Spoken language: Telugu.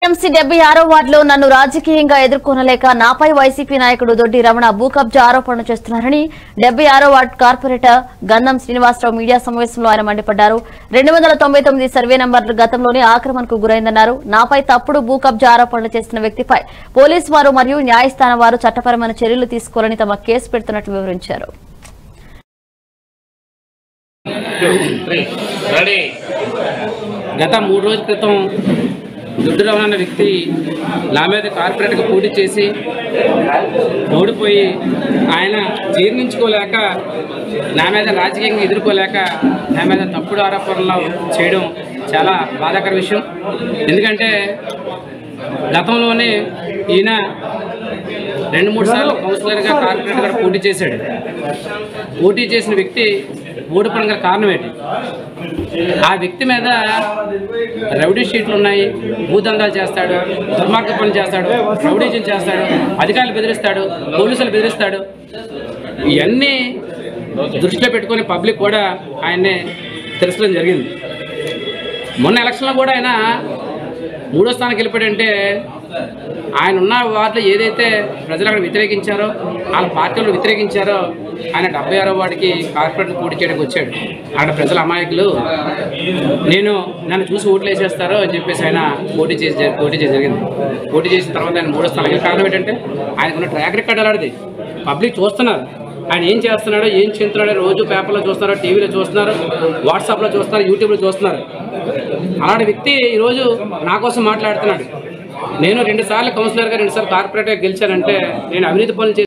ఎంసీ డెబ్బై ఆరో వార్డులో నన్ను రాజకీయంగా ఎదుర్కొనలేక నాపై వైసీపీ నాయకుడు దొడ్డి రమణ భూ కబ్జా ఆరోపణలు చేస్తున్నారని డెబ్బై ఆరో వార్డు కార్పొరేటర్ గంధం శ్రీనివాసరావు మీడియా సమావేశంలో ఆయన మండిపడ్డారు రెండు వందల తొంభై తొమ్మిది సర్వే నంబర్లు గతంలోనే ఆక్రమణకు గురైందన్నారు నాపై తప్పుడు భూ కబ్జా ఆరోపణలు చేస్తున్న వ్యక్తిపై పోలీసు వారు మరియు న్యాయస్థానం వారు చట్టపరమైన చర్యలు తీసుకోవాలని తమ కేసు పెడుతున్నట్లు వివరించారు రెడీ గత మూడు రోజుల క్రితం దుడ్డు రమణ అన్న వ్యక్తి నా మీద కార్పొరేట్గా పోటీ చేసి ఓడిపోయి ఆయన జీర్ణించుకోలేక నా మీద రాజకీయంగా ఎదుర్కోలేక నా మీద తప్పుడు ఆరోపణలు చేయడం చాలా బాధాకర విషయం ఎందుకంటే గతంలోనే ఈయన రెండు మూడు సార్లు కౌన్సిలర్గా కార్పొరేట్గా పోటీ చేశాడు పోటీ చేసిన వ్యక్తి ఓడిపోవడం గల కారణం ఏంటి ఆ వ్యక్తి మీద రౌడీ షీట్లు ఉన్నాయి భూదందాలు చేస్తాడు దుర్మార్గ పనులు చేస్తాడు రౌడీజం చేస్తాడు అధికారులు బెదిరిస్తాడు పోలీసులు బెదిరిస్తాడు ఇవన్నీ దృష్టిలో పెట్టుకొని పబ్లిక్ కూడా ఆయన్ని తెలుసుకోవడం జరిగింది మొన్న ఎలక్షన్లో కూడా ఆయన మూడో స్థానానికి వెళ్ళిపోయాడంటే ఆయన ఉన్న వార్డులో ఏదైతే ప్రజలు అక్కడ వ్యతిరేకించారో వాళ్ళ పార్టీలు వ్యతిరేకించారో ఆయన డెబ్బై ఆరో వాడికి కార్పొరేట్ పోటీ చేయడానికి వచ్చాడు అక్కడ ప్రజల అమాయకులు నేను నన్ను చూసి ఓట్లు వేసేస్తారో అని చెప్పేసి ఆయన పోటీ చేసి పోటీ చేసి జరిగింది పోటీ చేసిన తర్వాత ఆయన మూడో స్థానానికి కారణం ఏంటంటే ఆయనకున్న ట్రాక్ రికార్డ్ అలాంటిది పబ్లిక్ చూస్తున్నారు ఆయన ఏం చేస్తున్నాడో ఏం చెందుతున్నాడో రోజు పేపర్లో చూస్తున్నారు టీవీలో చూస్తున్నారు వాట్సాప్లో చూస్తున్నారు యూట్యూబ్లో చూస్తున్నారు అలాంటి వ్యక్తి ఈరోజు నా కోసం మాట్లాడుతున్నాడు నేను రెండు సార్లు కౌన్సిలర్గా రెండు సార్లు కార్పొరేటర్గా గెలిచానంటే నేను అవినీతి పనులు చేసి